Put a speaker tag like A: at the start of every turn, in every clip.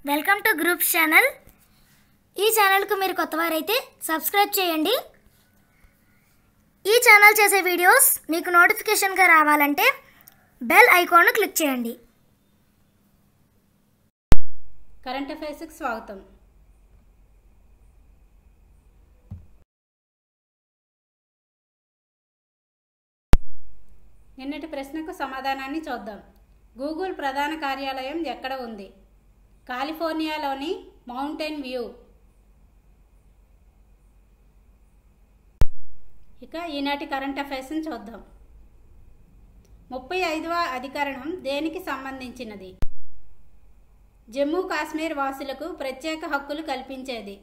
A: welcome to groups channel ఈ ఛానల్కు మీరు కొత్తవారైతే సబ్స్క్రైబ్ చేయండి ఈ ఛానల్ చేసే వీడియోస్ మీకు నోటిఫికేషన్గా రావాలంటే బెల్ ఐకాన్ను క్లిక్ చేయండి
B: కరెంట్ అఫైర్స్కి స్వాగతం నిన్నటి ప్రశ్నకు సమాధానాన్ని చూద్దాం గూగుల్ ప్రధాన కార్యాలయం ఎక్కడ ఉంది కాలిఫోర్నియాలోని మౌంటైన్ వ్యూ ఇక ఈనాటి కరెంట్ అఫైర్స్ని చూద్దాం ముప్పై ఐదవ అధికరణం దేనికి సంబంధించినది జమ్మూ కాశ్మీర్ వాసులకు ప్రత్యేక హక్కులు కల్పించేది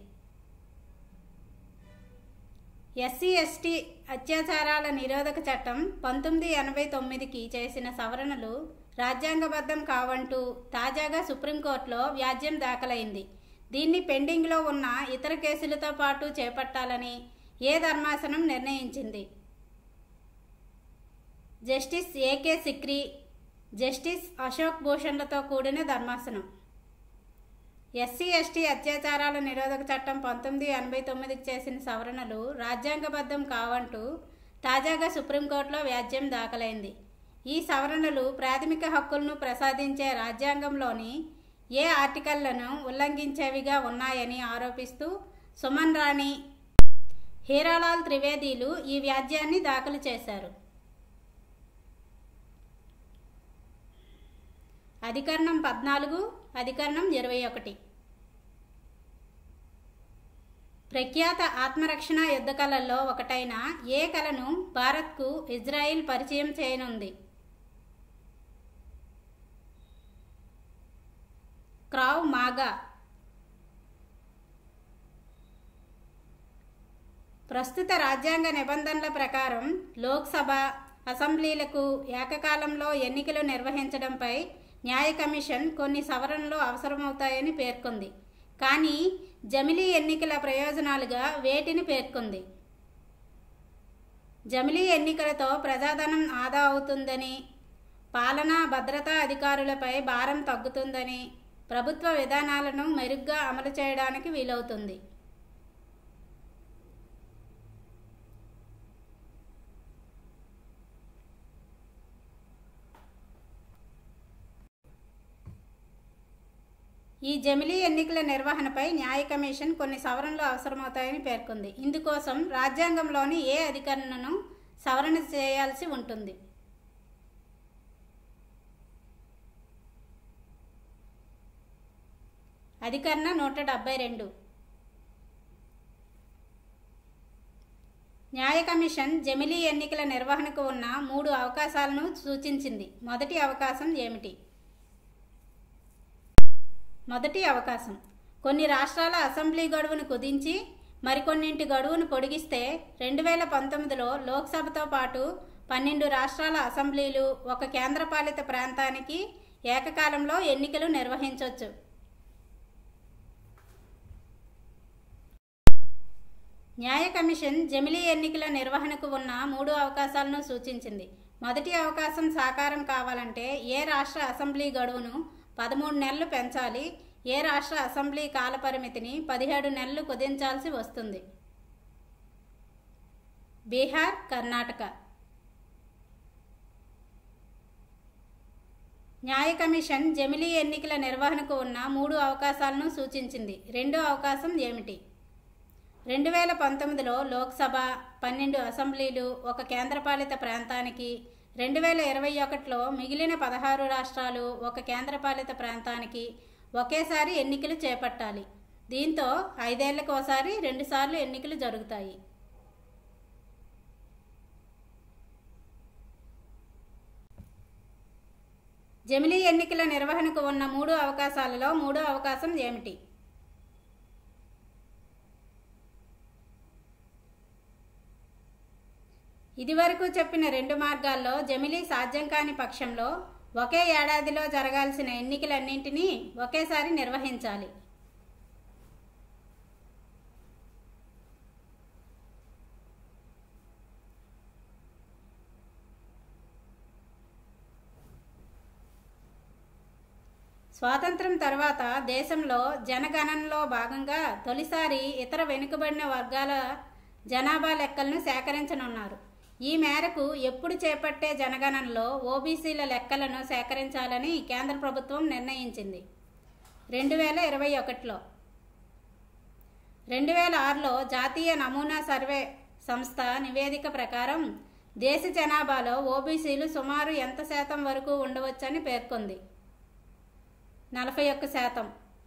B: ఎస్సీ ఎస్టీ అత్యాచారాల నిరోధక చట్టం పంతొమ్మిది ఎనభై తొమ్మిదికి చేసిన సవరణలు రాజ్యాంగబద్ధం కావంటూ తాజాగా సుప్రీంకోర్టులో వ్యాజ్యం దాఖలైంది దీన్ని పెండింగ్లో ఉన్న ఇతర కేసులతో పాటు చేపట్టాలని ఏ ధర్మాసనం నిర్ణయించింది justice AK Sikri justice Ashok భూషణ్లతో కూడిన ధర్మాసనం ఎస్సీ ఎస్టీ అత్యాచారాల నిరోధక చట్టం పంతొమ్మిది ఎనభై తొమ్మిదికి చేసిన సవరణలు రాజ్యాంగబద్ధం కావంటూ తాజాగా సుప్రీంకోర్టులో వ్యాజ్యం దాఖలైంది ఈ సవరణలు ప్రాథమిక హక్కులను ప్రసాదించే రాజ్యాంగంలోని ఏ ఆర్టికల్లను ఉల్లంఘించేవిగా ఉన్నాయని ఆరోపిస్తూ సుమన్ రాణి హీరాలాల్ త్రివేదీలు ఈ వ్యాజ్యాన్ని దాఖలు చేశారు అధికరణం పద్నాలుగు అధికరణం ఇరవై ఒకటి ప్రఖ్యాత ఆత్మరక్షణ యుద్ధ కళల్లో ఒకటైన ఏ కళను భారత్కు ఇజ్రాయిల్ పరిచయం చేయనుంది క్రావ్ మాగా ప్రస్తుత రాజ్యాంగ నిబంధనల ప్రకారం లోక్సభ అసెంబ్లీలకు ఏకకాలంలో ఎన్నికలు నిర్వహించడంపై న్యాయ కమిషన్ కొన్ని సవరణలు అవసరమవుతాయని పేర్కొంది కానీ జమిలీ ఎన్నికల ప్రయోజనాలుగా వేటిని పేర్కొంది జమిలీ ఎన్నికలతో ప్రజాధనం ఆదా అవుతుందని పాలనా భద్రతా అధికారులపై భారం తగ్గుతుందని ప్రభుత్వ విధానాలను మెరుగ్గా అమలు చేయడానికి వీలవుతుంది ఈ జమిలీ ఎన్నికల నిర్వహణపై న్యాయ కమిషన్ కొన్ని సవరణలు అవసరమవుతాయని పేర్కొంది ఇందుకోసం రాజ్యాంగంలోని ఏ అధికరణను సవరణ చేయాల్సి ఉంటుంది అధికరణ నూట డెబ్బై రెండు న్యాయ కమిషన్ జమిలీ ఎన్నికల నిర్వహణకు ఉన్న మూడు అవకాశాలను సూచించింది మొదటి అవకాశం ఏమిటి మొదటి అవకాశం కొన్ని రాష్ట్రాల అసెంబ్లీ గడువును కుదించి మరికొన్నింటి గడువును పొడిగిస్తే రెండు వేల పంతొమ్మిదిలో లోక్సభతో పాటు పన్నెండు రాష్ట్రాల అసెంబ్లీలు ఒక కేంద్రపాలిత ప్రాంతానికి ఏకకాలంలో ఎన్నికలు నిర్వహించవచ్చు న్యాయ కమిషన్ జమిలీ ఎన్నికల నిర్వహణకు ఉన్న మూడు అవకాశాలను సూచించింది మొదటి అవకాశం సాకారం కావాలంటే ఏ రాష్ట్ర అసెంబ్లీ గడువును పదమూడు నెలలు పెంచాలి ఏ రాష్ట్ర అసెంబ్లీ కాలపరిమితిని పదిహేడు నెలలు కుదించాల్సి వస్తుంది బీహార్ కర్ణాటక న్యాయ కమిషన్ జమిలీ ఎన్నికల నిర్వహణకు ఉన్న మూడు అవకాశాలను సూచించింది రెండో అవకాశం ఏమిటి రెండు వేల పంతొమ్మిదిలో లోక్సభ పన్నెండు అసెంబ్లీలు ఒక కేంద్రపాలిత ప్రాంతానికి రెండు వేల ఇరవై ఒకటిలో మిగిలిన పదహారు రాష్ట్రాలు ఒక కేంద్రపాలిత ప్రాంతానికి ఒకేసారి ఎన్నికలు చేపట్టాలి దీంతో ఐదేళ్లకు ఒకసారి రెండుసార్లు ఎన్నికలు జరుగుతాయి జమిలీ ఎన్నికల నిర్వహణకు ఉన్న మూడు అవకాశాలలో మూడో అవకాశం ఏమిటి ఇదివరకు చెప్పిన రెండు మార్గాల్లో జమిలీ సాధ్యం కాని పక్షంలో ఒకే ఏడాదిలో జరగాల్సిన ఎన్నికలన్నింటినీ ఒకేసారి నిర్వహించాలి స్వాతంత్రం తర్వాత దేశంలో జనగణనలో భాగంగా తొలిసారి ఇతర వెనుకబడిన వర్గాల జనాభా లెక్కలను సేకరించనున్నారు ఈ మేరకు ఎప్పుడు చేపట్టే జనగణనలో ఓబీసీల లెక్కలను సేకరించాలని కేంద్ర ప్రభుత్వం నిర్ణయించింది రెండు వేల ఇరవై ఒకటిలో రెండు వేల ఆరులో జాతీయ నమూనా సర్వే సంస్థ నివేదిక ప్రకారం దేశ జనాభాలో ఓబీసీలు సుమారు ఎంత శాతం వరకు ఉండవచ్చని పేర్కొంది నలభై ఒక్క శాతం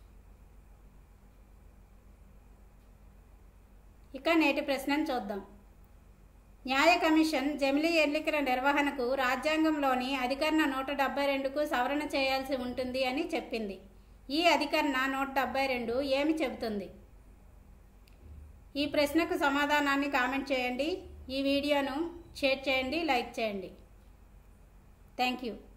B: ఇక నేటి ప్రశ్నను చూద్దాం న్యాయ కమిషన్ జమిలీ ఎన్నికల నిర్వహణకు రాజ్యాంగంలోని అధికరణ నూట డెబ్బై రెండుకు సవరణ చేయాల్సి ఉంటుంది అని చెప్పింది ఈ అధికరణ నూట డెబ్బై రెండు ఏమి చెబుతుంది ఈ ప్రశ్నకు సమాధానాన్ని కామెంట్ చేయండి ఈ వీడియోను షేర్ చేయండి లైక్ చేయండి థ్యాంక్ యూ